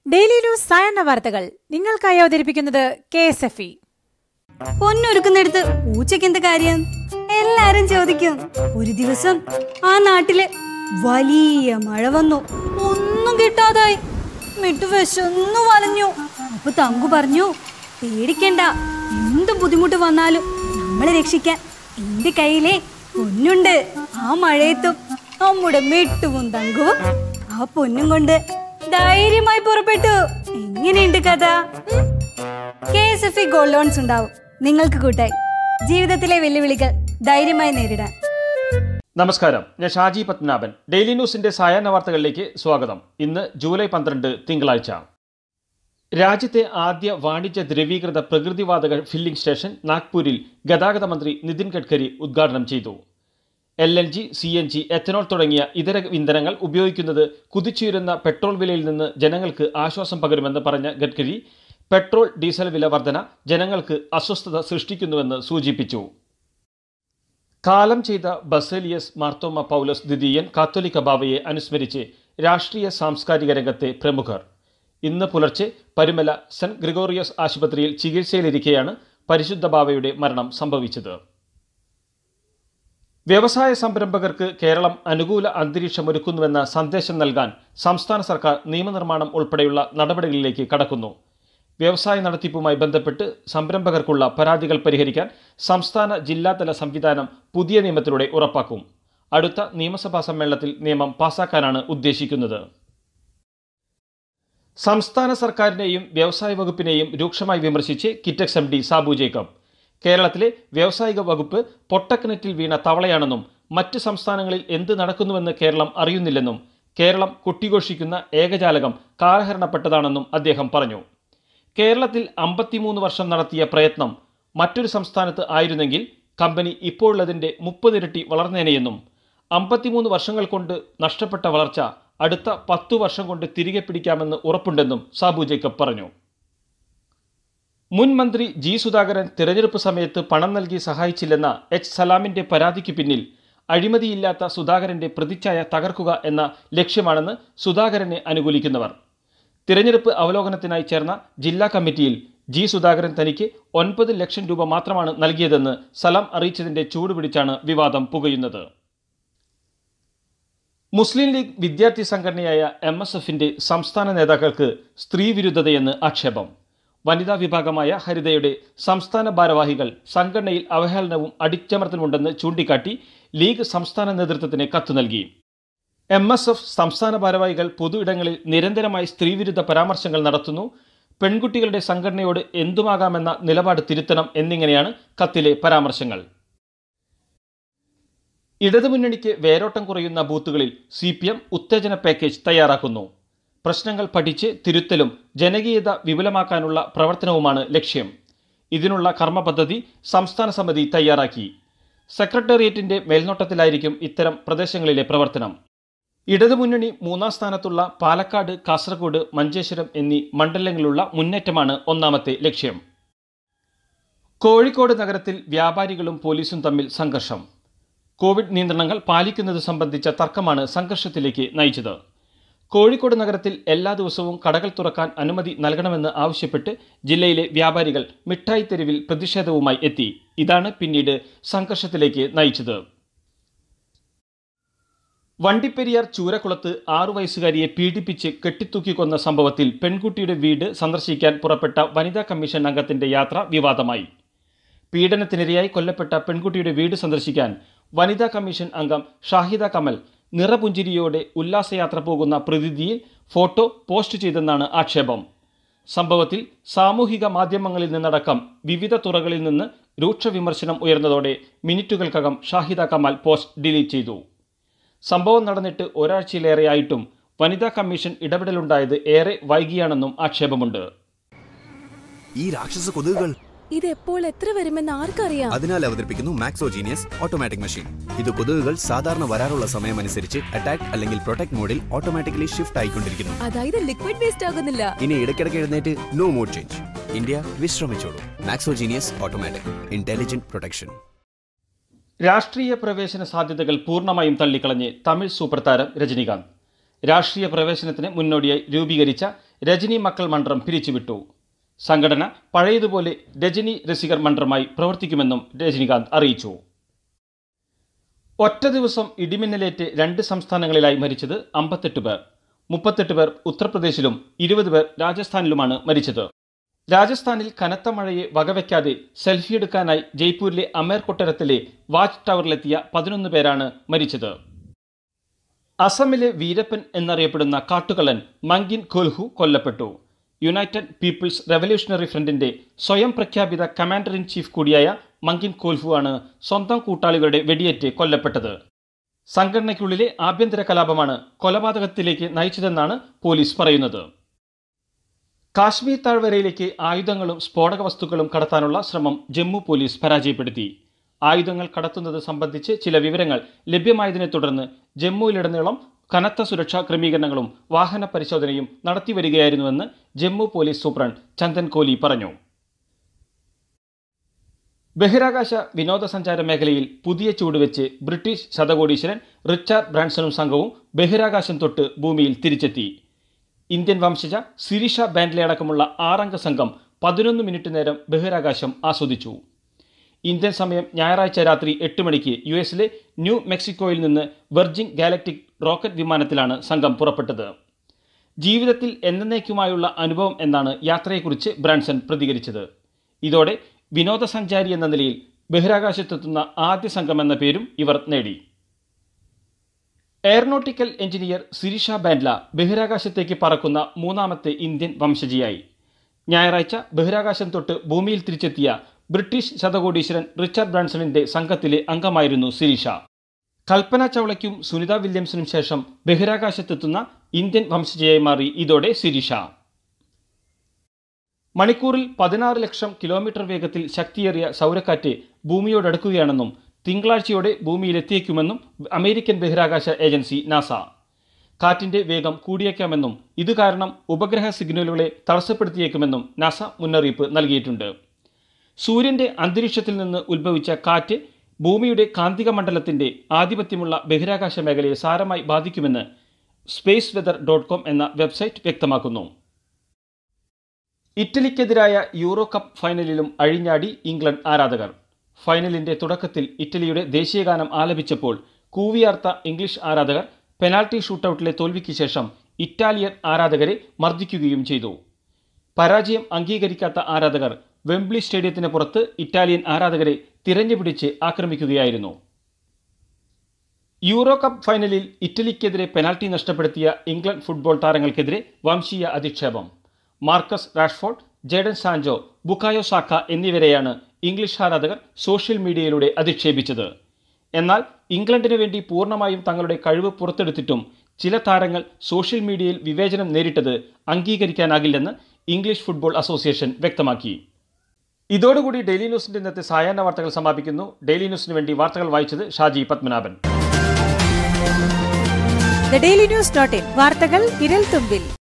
daily news സായന്ന വാർത്തകൾ നിങ്ങൾക്കായി അവതരിപ്പിക്കുന്നത് കെ എസ് എഫ് ഇ പൊന്നൊരുക്കുന്നിടത്ത് പൂച്ചയ്ക്ക് എന്ത് കാര്യം എല്ലാരും ചോദിക്കും ഒരു ദിവസം ആ നാട്ടില് വലിയ മഴ വന്നു ഒന്നും കിട്ടാതായി മിട്ടു വിശന്നു വലഞ്ഞു അപ്പൊ തങ്കു പറഞ്ഞു പേടിക്കണ്ട എന്ത് ബുദ്ധിമുട്ട് വന്നാലും നമ്മളെ രക്ഷിക്കാൻ എന്റെ കയ്യിലെ പൊന്നുണ്ട് ആ മഴയത്തും നമ്മുടെ മിട്ടുവും തങ്കുവും ആ പൊന്നും കൊണ്ട് ധൈര്യമായി പുറപ്പെട്ടു എങ്ങനെയുണ്ട് കഥ K S F E gold loans ഉണ്ടാവും നിങ്ങൾക്ക് കൂട്ടായി ജീവിതത്തിലെ വെല്ലുവിളികൾ ധൈര്യമായി നേരിടാൻ നമസ്കാരം ഞാൻ ഷാജി പത്മനാഭൻ ഡെയിലി ന്യൂസിന്റെ സായാഹ്ന വാർത്തകളിലേക്ക് സ്വാഗതം ഇന്ന് ജൂലൈ പന്ത്രണ്ട് തിങ്കളാഴ്ച രാജ്യത്തെ ആദ്യ വാണിജ്യ ദ്രവീകൃത പ്രകൃതിവാതക ഫില്ലിംഗ് സ്റ്റേഷൻ നാഗ്പൂരിൽ ഗതാഗത മന്ത്രി നിതിൻ ഗഡ്കരി ഉദ്ഘാടനം ചെയ്തു L N G C N G ethanol തുടങ്ങിയ ഇതര ഇന്ധനങ്ങൾ ഉപയോഗിക്കുന്നത് കുതിച്ചുയരുന്ന പെട്രോൾ വിലയിൽ നിന്ന് ജനങ്ങൾക്ക് ആശ്വാസം പകരുമെന്ന് പറഞ്ഞ ഗഡ്കരി പെട്രോൾ ഡീസൽ വില വർധന ജനങ്ങൾക്ക് അസ്വസ്ഥത സൃഷ്ടിക്കുന്നുവെന്ന് സൂചിപ്പിച്ചു കാലം ചെയ്ത ബസേലിയസ് മാർത്തോമ പൗലോസ് ദ്വിതീയൻ കാത്തോലിക്ക ബാവയെ അനുസ്മരിച്ച് രാഷ്ട്രീയ സാംസ്കാരിക രംഗത്തെ പ്രമുഖർ ഇന്ന് പുലർച്ചെ പരുമല സെന്റ് ഗ്രിഗോറിയസ് ആശുപത്രിയിൽ ചികിത്സയിലിരിക്കെയാണ് പരിശുദ്ധ ബാവയുടെ മരണം സംഭവിച്ചത് വ്യവസായ സംരംഭകർക്ക് കേരളം അനുകൂല അന്തരീക്ഷമൊരുക്കുന്നുവെന്ന സന്ദേശം നൽകാൻ സംസ്ഥാന സർക്കാർ നിയമനിർമ്മാണം ഉൾപ്പെടെയുള്ള നടപടികളിലേക്ക് കടക്കുന്നു വ്യവസായ നടത്തിപ്പുമായി ബന്ധപ്പെട്ട് സംരംഭകർക്കുള്ള പരാതികൾ പരിഹരിക്കാൻ സംസ്ഥാന ജില്ലാതല സംവിധാനം പുതിയ നിയമത്തിലൂടെ ഉറപ്പാക്കും അടുത്ത നിയമസഭാ സമ്മേളനത്തിൽ നിയമം പാസാക്കാനാണ് ഉദ്ദേശിക്കുന്നത് സംസ്ഥാന സർക്കാരിനെയും വ്യവസായ വകുപ്പിനെയും രൂക്ഷമായി വിമർശിച്ച് കിറ്റക്സ് എം ഡി സാബു ജേക്കബ് കേരളത്തിലെ വ്യാവസായിക വകുപ്പ് പൊട്ടക്കിണറ്റിൽ വീണ തവളയാണെന്നും മറ്റ് സംസ്ഥാനങ്ങളിൽ എന്ത് നടക്കുന്നുവെന്ന് കേരളം അറിയുന്നില്ലെന്നും കേരളം കുട്ടിഘോഷിക്കുന്ന ഏകജാലകം കാലഹരണപ്പെട്ടതാണെന്നും അദ്ദേഹം പറഞ്ഞു കേരളത്തിൽ അമ്പത്തിമൂന്ന് വർഷം നടത്തിയ പ്രയത്നം മറ്റൊരു സംസ്ഥാനത്ത് ആയിരുന്നെങ്കിൽ കമ്പനി ഇപ്പോഴുള്ളതിൻ്റെ മുപ്പതിരട്ടി വളർന്നേനെയെന്നും അമ്പത്തിമൂന്ന് വർഷങ്ങൾ കൊണ്ട് നഷ്ടപ്പെട്ട വളർച്ച അടുത്ത പത്തു വർഷം കൊണ്ട് തിരികെ പിടിക്കാമെന്ന് ഉറപ്പുണ്ടെന്നും സാബു ജേക്കബ് പറഞ്ഞു മുൻ മന്ത്രി ജി സുധാകരൻ തിരഞ്ഞെടുപ്പ് സമയത്ത് പണം നൽകി സഹായിച്ചില്ലെന്ന എച്ച് സലാമിന്റെ പരാതിക്ക് പിന്നിൽ അഴിമതിയില്ലാത്ത സുധാകരന്റെ പ്രതിച്ഛായ തകർക്കുക എന്ന ലക്ഷ്യമാണെന്ന് സുധാകരനെ അനുകൂലിക്കുന്നവർ തിരഞ്ഞെടുപ്പ് അവലോകനത്തിനായി ചേർന്ന ജില്ലാ കമ്മിറ്റിയിൽ ജി സുധാകരൻ തനിക്ക് ഒൻപത് ലക്ഷം രൂപ മാത്രമാണ് നൽകിയതെന്ന് സലാം അറിയിച്ചതിന്റെ ചൂടുപിടിച്ചാണ് വിവാദം പുകയുന്നത് മുസ്ലിം ലീഗ് വിദ്യാർത്ഥി സംഘടനയായ എം എസ് എഫിന്റെ സംസ്ഥാന നേതാക്കൾക്ക് സ്ത്രീവിരുദ്ധതയെന്ന് ആക്ഷേപം വനിതാ വിഭാഗമായ ഹരിതയുടെ സംസ്ഥാന ഭാരവാഹികൾ സംഘടനയിൽ അവഹേളനവും അടിച്ചമർത്തലുമുണ്ടെന്ന് ചൂണ്ടിക്കാട്ടി ലീഗ് സംസ്ഥാന നേതൃത്വത്തിന് കത്ത് നൽകി എം എസ് എഫ് സംസ്ഥാന ഭാരവാഹികൾ പൊതു ഇടങ്ങളിൽ നിരന്തരമായി സ്ത്രീവിരുദ്ധ പരാമർശങ്ങൾ നടത്തുന്നു പെൺകുട്ടികളുടെ സംഘടനയോട് എന്തുമാകാമെന്ന നിലപാട് തിരുത്തണം എന്നിങ്ങനെയാണ് കത്തിലെ പരാമർശങ്ങൾ ഇടതുമുന്നണിക്ക് വേരോട്ടം കുറയുന്ന ബൂത്തുകളിൽ സി പി എം ഉത്തേജന പാക്കേജ് തയ്യാറാക്കുന്നു പ്രശ്നങ്ങൾ പഠിച്ച് തിരുത്തലും ജനകീയത വിപുലമാക്കാനുള്ള പ്രവർത്തനവുമാണ് ലക്ഷ്യം ഇതിനുള്ള കർമ്മ പദ്ധതി സംസ്ഥാന സമിതി തയ്യാറാക്കി സെക്രട്ടേറിയറ്റിന്റെ മേൽനോട്ടത്തിലായിരിക്കും ഇത്തരം പ്രദേശങ്ങളിലെ പ്രവർത്തനം ഇടതുമുന്നണി മൂന്നാം സ്ഥാനത്തുള്ള പാലക്കാട് കാസർഗോഡ് മഞ്ചേശ്വരം എന്നീ മണ്ഡലങ്ങളിലുള്ള മുന്നേറ്റമാണ് ഒന്നാമത്തെ ലക്ഷ്യം കോഴിക്കോട് നഗരത്തിൽ വ്യാപാരികളും പോലീസും തമ്മിൽ സംഘർഷം കോവിഡ് നിയന്ത്രണങ്ങൾ പാലിക്കുന്നത് സംബന്ധിച്ച തർക്കമാണ് സംഘർഷത്തിലേക്ക് നയിച്ചത് കോഴിക്കോട് നഗരത്തിൽ എല്ലാ ദിവസവും കടകൾ തുറക്കാൻ അനുമതി നൽകണമെന്ന് ആവശ്യപ്പെട്ട് ജില്ലയിലെ വ്യാപാരികൾ മിഠായി തെരുവിൽ പ്രതിഷേധവുമായി എത്തി ഇതാണ് പിന്നീട് സംഘർഷത്തിലേക്ക് നയിച്ചത് വണ്ടിപ്പെരിയാർ ചൂരക്കുളത്ത് ആറു വയസ്സുകാരിയെ പീഡിപ്പിച്ച് കെട്ടിത്തൂക്കിക്കൊന്ന സംഭവത്തിൽ പെൺകുട്ടിയുടെ വീട് സന്ദർശിക്കാൻ പുറപ്പെട്ട വനിതാ കമ്മീഷൻ അംഗത്തിന്റെ യാത്ര വിവാദമായി പീഡനത്തിനിരയായി കൊല്ലപ്പെട്ട പെൺകുട്ടിയുടെ വീട് സന്ദർശിക്കാൻ വനിതാ കമ്മീഷൻ അംഗം ഷാഹിദ കമൽ നിറപുഞ്ചിരിയോടെ ഉല്ലാസയാത്ര പോകുന്ന പ്രതിനിധിയിൽ ഫോട്ടോ പോസ്റ്റ് ചെയ്തെന്നാണ് ആക്ഷേപം സംഭവത്തിൽ സാമൂഹിക മാധ്യമങ്ങളിൽ നിന്നടക്കം വിവിധ തുറകളിൽ നിന്ന് രൂക്ഷ വിമർശനം ഉയർന്നതോടെ മിനിറ്റുകൾക്കകം ഷാഹിദ കമാൽ പോസ്റ്റ് ഡിലീറ്റ് ചെയ്തു സംഭവം നടന്നിട്ട് ഒരാഴ്ചയിലേറെയായിട്ടും വനിതാ കമ്മീഷൻ ഇടപെടലുണ്ടായത് ഏറെ വൈകിയാണെന്നും ആക്ഷേപമുണ്ട് ഈ രാക്ഷസ കൊതുകുകൾ ഇത് എപ്പോൾ എത്ര വരുമെന്ന് ആർക്കറിയാം അതിനാൽ അവതരിപ്പിക്കുന്നു മാക്സോജീനിയസ് ഓട്ടോമാറ്റിക് മെഷീൻ ഇത് കൊതുകുകൾ സാധാരണ വരാറുള്ള സമയമനുസരിച്ച് അറ്റാക്ക് അല്ലെങ്കിൽ പ്രൊട്ടക്ട് മോഡിൽ ഓട്ടോമാറ്റിക്കലി ഷിഫ്റ്റ് ആയിക്കൊണ്ടിരിക്കുന്നു അതായത് ലിക്വിഡ് വേസ്റ്റ് ആകുന്നില്ല ഇനി ഇടയ്ക്കിടയ്ക്ക് എഴുന്നേറ്റ് നോ മോഡ് ചേഞ്ച് ഇന്ത്യ വിശ്രമിച്ചോളൂ മാക്സോജീനിയസ് ഓട്ടോമാറ്റിക് ഇന്റലിജന്റ് പ്രൊട്ടക്ഷൻ രാഷ്ട്രീയ പ്രവേശന സാധ്യതകൾ പൂർണ്ണമായും തള്ളിക്കളഞ്ഞ് തമിഴ് സൂപ്പർ താരം രജനികാന്ത് രാഷ്ട്രീയ പ്രവേശനത്തിന് മുന്നോടിയായി രൂപീകരിച്ച രജനി മക്കൾ മണ്ഡലം പിരിച്ചുവിട്ടു സംഘടന പഴയതുപോലെ രജനി രസികർ മണ്ഡലമായി പ്രവർത്തിക്കുമെന്നും രജനികാന്ത് അറിയിച്ചു ഒറ്റ ദിവസം ഇടിമിന്നലേറ്റ് രണ്ട് സംസ്ഥാനങ്ങളിലായി മരിച്ചത് അമ്പത്തെട്ട് പേർ മുപ്പത്തെട്ട് പേർ ഉത്തർപ്രദേശിലും ഇരുപത് പേർ രാജസ്ഥാനിലുമാണ് മരിച്ചത് രാജസ്ഥാനിൽ കനത്ത മഴയെ വകവയ്ക്കാതെ സെൽഫി എടുക്കാനായി ജയ്പൂരിലെ അമേർ കൊട്ടാരത്തിലെ വാച്ച് ടവറിലെത്തിയ പതിനൊന്ന് പേരാണ് മരിച്ചത് അസമിലെ വീരപ്പൻ എന്നറിയപ്പെടുന്ന കാട്ടുകള്ളൻ മങ്കിൻ ഖോൽഹു കൊല്ലപ്പെട്ടു യുണൈറ്റഡ് പീപ്പിൾസ് റെവല്യൂഷണറി ഫ്രണ്ടിന്റെ സ്വയം പ്രഖ്യാപിത കമാൻഡർ ഇൻ ചീഫ് കൂടിയായ മങ്കിൻ ഖോൽഹു ആണ് സ്വന്തം കൂട്ടാളികളുടെ വെടിയേറ്റ് കൊല്ലപ്പെട്ടത് സംഘടനയ്ക്കുള്ളിലെ ആഭ്യന്തര കലാപമാണ് കൊലപാതകത്തിലേക്ക് നയിച്ചതെന്നാണ് പോലീസ് പറയുന്നത് കാശ്മീർ താഴ്വരയിലേക്ക് ആയുധങ്ങളും സ്ഫോടക വസ്തുക്കളും കടത്താനുള്ള ശ്രമം ജമ്മു പോലീസ് പരാജയപ്പെടുത്തി ആയുധങ്ങൾ കടത്തുന്നത് സംബന്ധിച്ച് ചില വിവരങ്ങൾ ലഭ്യമായതിനെ തുടർന്ന് ജമ്മുവിലുടനീളം കനത്ത സുരക്ഷാ ക്രമീകരണങ്ങളും വാഹന പരിശോധനയും നടത്തിവരികയായിരുന്നുവെന്ന് ജമ്മു പോലീസ് സൂപ്രണ്ട് ചന്ദൻ കോലി പറഞ്ഞു ബഹിരാകാശ വിനോദസഞ്ചാര മേഖലയിൽ പുതിയ ചുവടുവെച്ച് ബ്രിട്ടീഷ് ശതകോടീശ്വരൻ റിച്ചാർഡ് ബ്രാൻസണും സംഘവും ബഹിരാകാശം തൊട്ട് ഭൂമിയിൽ തിരിച്ചെത്തി ഇന്ത്യൻ വംശജ സിരിഷ ബാൻഡ്ലെ അടക്കമുള്ള ആറംഗ സംഘം പതിനൊന്ന് മിനിറ്റ് നേരം ബഹിരാകാശം ആസ്വദിച്ചു ഇന്ത്യൻ സമയം ഞായറാഴ്ച രാത്രി എട്ട് മണിക്ക് യു എസിലെ ന്യൂ മെക്സിക്കോയിൽ നിന്ന് വെർജിൻ ഗാലക്ടിക് റോക്കറ്റ് വിമാനത്തിലാണ് സംഘം പുറപ്പെട്ടത് ജീവിതത്തിൽ എന്നേക്കുമായുള്ള അനുഭവം എന്നാണ് യാത്രയെക്കുറിച്ച് ബ്രാൻസൺ പ്രതികരിച്ചത് ഇതോടെ വിനോദസഞ്ചാരി എന്ന നിലയിൽ ബഹിരാകാശത്തെത്തുന്ന ആദ്യ സംഘം എന്ന പേരും ഇവർ നേടി എയറോനോട്ടിക്കൽ എഞ്ചിനീയർ സിരിഷ ബാൻഡ്ല ബഹിരാകാശത്തേക്ക് പറക്കുന്ന മൂന്നാമത്തെ ഇന്ത്യൻ വംശജിയായി ഞായറാഴ്ച ബഹിരാകാശം തൊട്ട് ഭൂമിയിൽ തിരിച്ചെത്തിയ ബ്രിട്ടീഷ് ശതകോടീശ്വരൻ റിച്ചാർഡ് ബ്രാൻസണിന്റെ സംഘത്തിലെ അംഗമായിരുന്നു സിരിഷ കൽപ്പന ചൗളയ്ക്കും സുനിത വില്യംസിനും ശേഷം ബഹിരാകാശത്തെത്തുന്ന ഇന്ത്യൻ വംശജയായി മാറി ഇതോടെ സിരിഷ മണിക്കൂറിൽ പതിനാറ് ലക്ഷം കിലോമീറ്റർ വേഗത്തിൽ ശക്തിയേറിയ സൗരക്കാറ്റ് ഭൂമിയോടടുക്കുകയാണെന്നും തിങ്കളാഴ്ചയോടെ ഭൂമിയിലെത്തിയേക്കുമെന്നും അമേരിക്കൻ ബഹിരാകാശ ഏജൻസി നാസ കാറ്റിന്റെ വേഗം കൂടിയേക്കാമെന്നും ഇത് കാരണം ഉപഗ്രഹ സിഗ്നലുകളെ തടസ്സപ്പെടുത്തിയേക്കുമെന്നും നാസ മുന്നറിയിപ്പ് നൽകിയിട്ടുണ്ട് സൂര്യന്റെ അന്തരീക്ഷത്തിൽ നിന്ന് ഉത്ഭവിച്ച കാറ്റ് ഭൂമിയുടെ കാന്തിക മണ്ഡലത്തിന്റെ ആധിപത്യമുള്ള ബഹിരാകാശ മേഖലയെ സാരമായി ബാധിക്കുമെന്ന് സ്പേസ് വെതർ ഡോട്ട് കോം എന്ന വെബ്സൈറ്റ് വ്യക്തമാക്കുന്നു ഇറ്റലിക്കെതിരായ യൂറോ കപ്പ് ഫൈനലിലും അഴിഞ്ഞാടി ഇംഗ്ലണ്ട് ആരാധകർ ഫൈനലിന്റെ തുടക്കത്തിൽ ഇറ്റലിയുടെ ദേശീയഗാനം ആലപിച്ചപ്പോൾ കൂവിയാർത്ത ഇംഗ്ലീഷ് ആരാധകർ പെനാൽറ്റി ഷൂട്ടൌട്ടിലെ തോൽവിക്ക് ശേഷം ഇറ്റാലിയൻ ആരാധകരെ മർദ്ദിക്കുകയും ചെയ്തു പരാജയം അംഗീകരിക്കാത്ത ആരാധകർ വെംബ്ലി സ്റ്റേഡിയത്തിന് പുറത്ത് ഇറ്റാലിയൻ ആരാധകരെ തിരഞ്ഞുപിടിച്ച് ആക്രമിക്കുകയായിരുന്നു യൂറോ കപ്പ് ഫൈനലിൽ ഇറ്റലിക്കെതിരെ പെനാൽറ്റി നഷ്ടപ്പെടുത്തിയ ഇംഗ്ലണ്ട് ഫുട്ബോൾ താരങ്ങൾക്കെതിരെ വംശീയ അധിക്ഷേപം Marcus Rashford Jadon Sancho Bukayo Saka എന്നിവരെയാണ് ഇംഗ്ലീഷ് ആരാധകർ സോഷ്യൽ മീഡിയയിലൂടെ അധിക്ഷേപിച്ചത് എന്നാൽ ഇംഗ്ലണ്ടിനു വേണ്ടി പൂർണ്ണമായും തങ്ങളുടെ കഴിവ് പുറത്തെടുത്തിട്ടും ചില താരങ്ങൾ സോഷ്യൽ മീഡിയയിൽ വിവേചനം നേരിട്ടത് അംഗീകരിക്കാനാകില്ലെന്ന് ഇംഗ്ലീഷ് ഫുട്ബോൾ അസോസിയേഷൻ വ്യക്തമാക്കി ഇതോടുകൂടി ഡെയിലി ന്യൂസിന്റെ ഇന്നത്തെ സായാഹ്ന വാർത്തകൾ സമാപിക്കുന്നു ഡെയിലി ന്യൂസിന് വേണ്ടി വാർത്തകൾ വായിച്ചത് Shaji Padmanabhan the daily news dot in വാർത്തകൾ വിരൽ തുമ്പിൽ